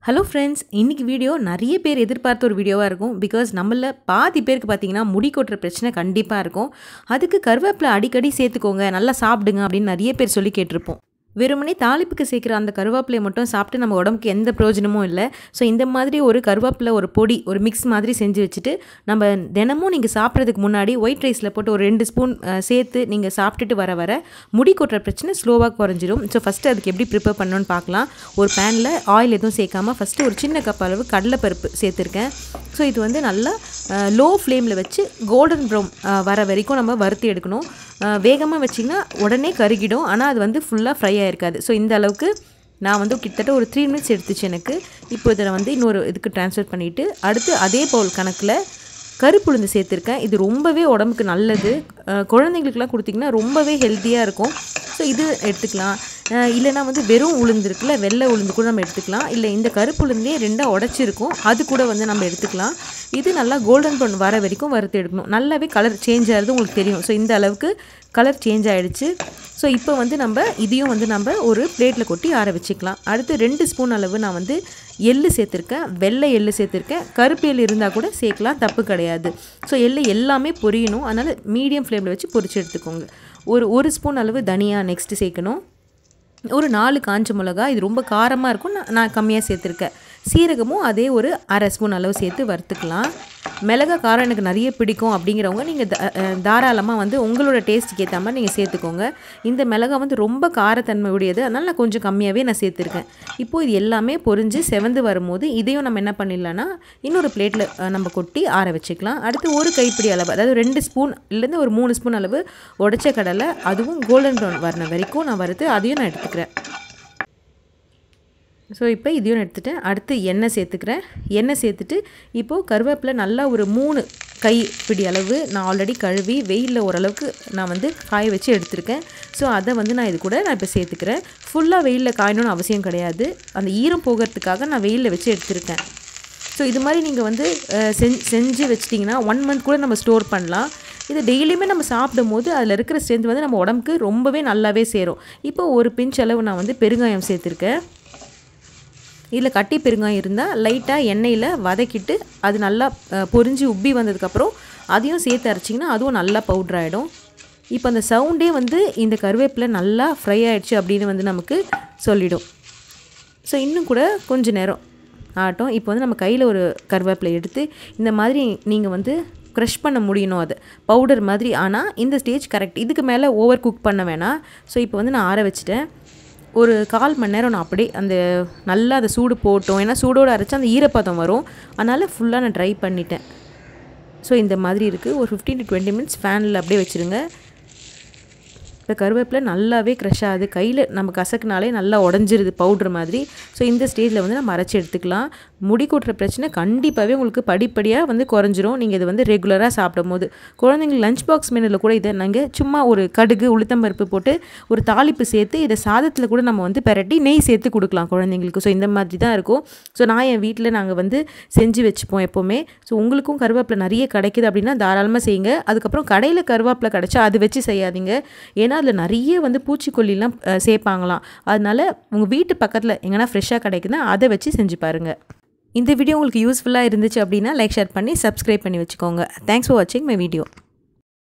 hello friends இன்றைக்கி video நிறைய பேர் எதிர்பார்த்த ஒரு வீடியோவாக இருக்கும் பிகாஸ் நம்மள பாதி பேருக்கு பார்த்தீங்கன்னா முடி கொட்டுற பிரச்சனை கண்டிப்பாக இருக்கும் அதுக்கு கருவேப்பிலை அடிக்கடி சேர்த்துக்கோங்க நல்லா சாப்பிடுங்க அப்படின்னு நிறைய பேர் சொல்லி கேட்டிருப்போம் வெறுமனே தாளிப்புக்கு சேர்க்குற அந்த கருவேப்பிலையை மட்டும் சாப்பிட்டு நம்ம உடம்புக்கு எந்த பிரயோஜனமும் இல்லை ஸோ இந்த மாதிரி ஒரு கருவேப்பிலை ஒரு பொடி ஒரு மிக்ஸ் மாதிரி செஞ்சு வச்சுட்டு நம்ம தினமும் நீங்கள் சாப்பிட்றதுக்கு முன்னாடி ஒயிட் ரைஸில் போட்டு ஒரு ரெண்டு ஸ்பூன் அஹ், சேர்த்து நீங்கள் சாப்பிட்டுட்டு வர வர முடி கொட்டுற பிரச்சனை ஸ்லோவாக குறைஞ்சிரும் ஸோ ஃபஸ்ட்டு அதுக்கு எப்படி ப்ரிப்பேர் பண்ணணும்னு பார்க்கலாம் ஒரு பேனில் ஆயில் எதுவும் சேர்க்காம ஃபஸ்ட்டு ஒரு சின்ன கப் அளவு கடலைப்பருப்பு சேர்த்துருக்கேன் ஸோ இது வந்து நல்லா லோ ஃப்ளேமில் வச்சு கோல்டன் ப்ரௌன் வர வரைக்கும் நம்ம வறுத்து எடுக்கணும் வேகமாக வச்சிங்கன்னா உடனே கருகிடும் ஆனால் அது வந்து ஃபுல்லாக ஃப்ரை ஆயிருக்காது ஸோ இந்த அளவுக்கு நான் வந்து கிட்டத்தட்ட ஒரு த்ரீ மினிட்ஸ் எடுத்துச்சு எனக்கு இப்போ இதை வந்து இன்னொரு இதுக்கு ட்ரான்ஸ்ஃபர் பண்ணிவிட்டு அடுத்து அதே பவுல் கணக்கில் கருப்புளுந்து சேர்த்துருக்கேன் இது ரொம்பவே உடம்புக்கு நல்லது அஹ் குழந்தைங்களுக்குலாம் கொடுத்திங்கன்னா ரொம்பவே ஹெல்த்தியாக இருக்கும் ஸோ இது எடுத்துக்கலாம் அஹ் இல்லைனா வந்து வெறும் உளுந்து இருக்குல்ல வெள்ளை உளுந்து கூட நம்ம எடுத்துக்கலாம் இல்லை இந்த கருப்பு உளுந்தே ரெண்டாக உடச்சிருக்கும் அது கூட வந்து நம்ம எடுத்துக்கலாம் இது நல்லா கோல்டன் ப்ரௌன் வர வரைக்கும் வறுத்து எடுக்கணும் நல்லாவே கலர் சேஞ்ச் ஆகிறது உங்களுக்கு தெரியும் ஸோ இந்த அளவுக்கு கலர் சேஞ்ச் ஆகிடுச்சு ஸோ இப்போ வந்து நம்ம இதையும் வந்து நம்ம ஒரு பிளேட்டில் கொட்டி ஆற வச்சுக்கலாம் அடுத்து ரெண்டு ஸ்பூன் அளவு நான் வந்து எள்ளு சேர்த்துருக்கேன் வெள்ளை எள்ளு சேர்த்துருக்கேன் கருப்பு எள்ளு இருந்தால் கூட சேர்க்கலாம் தப்பு கிடையாது ஸோ எள்ளு எல்லாமே பொரியணும் அதனால் மீடியம் ஃப்ளேமில் வச்சு பொரிச்சு எடுத்துக்கோங்க ஒரு ஒரு ஸ்பூன் அளவு தனியா நெக்ஸ்ட்டு சேர்க்கணும் ஒரு நாலு காஞ்ச மிளகா இது ரொம்ப காரமாக இருக்கும் நான் நான் கம்மியாக சேர்த்துருக்கேன் சீரகமும் அதே ஒரு அரை ஸ்பூன் அளவு சேர்த்து வறுத்துக்கலாம் மிளகா காரம் எனக்கு நிறைய பிடிக்கும் அப்படிங்கிறவங்க நீங்கள் தாராளமாக வந்து உங்களோட டேஸ்ட்டுக்கு ஏற்ற மாதிரி நீங்கள் சேர்த்துக்கோங்க இந்த மிளகா வந்து ரொம்ப காரத்தன்மை உடையது அதனால் நான் கொஞ்சம் கம்மியாகவே நான் சேர்த்துருக்கேன் இப்போது இது எல்லாமே பொரிஞ்சு செவந்து வரும்போது இதையும் நம்ம என்ன பண்ணிடலான்னா இன்னொரு பிளேட்டில் நம்ம கொட்டி ஆற வச்சுக்கலாம் அடுத்து ஒரு கைப்பிடி அளவு அதாவது ரெண்டு ஸ்பூன் இல்லைருந்து ஒரு மூணு ஸ்பூன் அளவு உடச்ச கடலை அதுவும் கோல்டன் ப்ரௌன் வரண வரைக்கும் நான் வறுத்து அதையும் நான் எடுத்துக்கிறேன் ஸோ இப்போ இதையும் எடுத்துட்டேன் அடுத்து எண்ணெய் சேர்த்துக்கிறேன் எண்ணெய் சேர்த்துட்டு இப்போது கருவேப்பிலை நல்லா ஒரு மூணு கை பிடி அளவு நான் ஆல்ரெடி கழுவி வெயிலில் ஓரளவுக்கு நான் வந்து காய வச்சு எடுத்திருக்கேன் ஸோ அதை வந்து நான் இது கூட நான் இப்போ சேர்த்துக்கிறேன் ஃபுல்லாக வெயிலில் காயணும்னு அவசியம் கிடையாது அந்த ஈரம் போகிறதுக்காக நான் வெயிலில் வச்சு எடுத்திருக்கேன் ஸோ இது மாதிரி நீங்கள் வந்து அஹ், செஞ் செஞ்சு வச்சிட்டிங்கன்னா ஒன் மந்த் கூட நம்ம ஸ்டோர் பண்ணலாம் இது டெய்லியுமே நம்ம சாப்பிடும் போது அதில் இருக்கிற ஸ்ட்ரென்த் வந்து நம்ம உடம்புக்கு ரொம்பவே நல்லாவே சேரும் இப்போ ஒரு பிஞ்ச் அளவு நான் வந்து பெருங்காயம் சேர்த்துருக்கேன் இதில் கட்டி பெருங்காயம் இருந்தால் லைட்டாக எண்ணெயில் வதக்கிட்டு அது நல்லா அஹ், பொரிஞ்சு உப்பி வந்ததுக்கப்புறம் அதையும் சேர்த்து அரைச்சிங்கன்னா அதுவும் நல்லா பவுட்ரு ஆகிடும் இப்போ அந்த சவுண்டே வந்து இந்த கருவேப்பிலை நல்லா ஃப்ரை ஆயிடுச்சு அப்படின்னு வந்து நமக்கு சொல்லிடும் ஸோ இன்னும் கூட கொஞ்ச நேரம் ஆகட்டும் இப்போ வந்து நம்ம கையில் ஒரு கருவேப்பிலை எடுத்து இந்த மாதிரி நீங்கள் வந்து க்ரஷ் பண்ண முடியணும் அது பவுடர் மாதிரி ஆனால் இந்த ஸ்டேஜ் கரெக்ட் இதுக்கு மேலே ஓவர் குக் பண்ண வேணாம் ஸோ இப்போ வந்து நான் ஆற வச்சுட்டேன் ஒரு கால் மணி நேரம் நான் அப்படியே அந்த நல்லா அதை சூடு போட்டோம் ஏன்னா சூடோடு அரைச்சா அந்த ஈரப்பதம் வரும் அதனால் ஃபுல்லாக நான் ட்ரை பண்ணிட்டேன் ஸோ இந்த மாதிரி இருக்குது ஒரு ஃபிஃப்டீன் டு டுவெண்ட்டி மினிட்ஸ் ஃபேனில் அப்படியே வச்சுருங்க இந்த கருவேப்பிலை நல்லாவே க்ரஷ் ஆகுது கையில் நம்ம கசக்குனாலே நல்லா உடஞ்சிருது பவுட்ரு மாதிரி ஸோ இந்த ஸ்டேஜில் வந்து நம்ம அரைச்சி எடுத்துக்கலாம் முடி கொட்டுற பிரச்சனை கண்டிப்பாகவே உங்களுக்கு படிப்படியாக வந்து குறைஞ்சிரும் நீங்கள் இது வந்து ரெகுலராக சாப்பிடும் போது குழந்தைங்களுக்கு லஞ்ச் பாக்ஸ் மெனுவில் கூட இதை நாங்கள் சும்மா ஒரு கடுகு உளுத்தம்பருப்பு போட்டு ஒரு தாளிப்பு சேர்த்து இதை சாதத்தில் கூட நம்ம வந்து பெரட்டி நெய் சேர்த்து கொடுக்கலாம் குழந்தைங்களுக்கு ஸோ இந்த மாதிரி தான் இருக்கும் ஸோ நான் என் வீட்டில் நாங்கள் வந்து செஞ்சு வச்சுப்போம் எப்போவுமே ஸோ உங்களுக்கும் கருவேப்பிலை நிறைய கிடைக்குது அப்படின்னா தாராளமாக செய்யுங்க அதுக்கப்புறம் கடையில் கருவேப்பிலை கிடைச்சா அது வச்சு செய்யாதீங்க ஏன்னா அதில் நிறைய வந்து பூச்சிக்கொல்லிலாம் அஹ், சேர்ப்பாங்களாம் அதனால உங்கள் வீட்டு பக்கத்தில் எங்கன்னா ஃப்ரெஷ்ஷாக கிடைக்குதுன்னா அதை வச்சு செஞ்சு பாருங்கள் இந்த வீடியோ உங்களுக்கு யூஸ்ஃபுல்லாக இருந்துச்சு அப்படின்னா லைக் ஷேர் பண்ணி சப்ஸ்கிரைப் பண்ணி வச்சுக்கோங்க தேங்க்ஸ் ஃபார் வாட்சிங் மை வீடியோ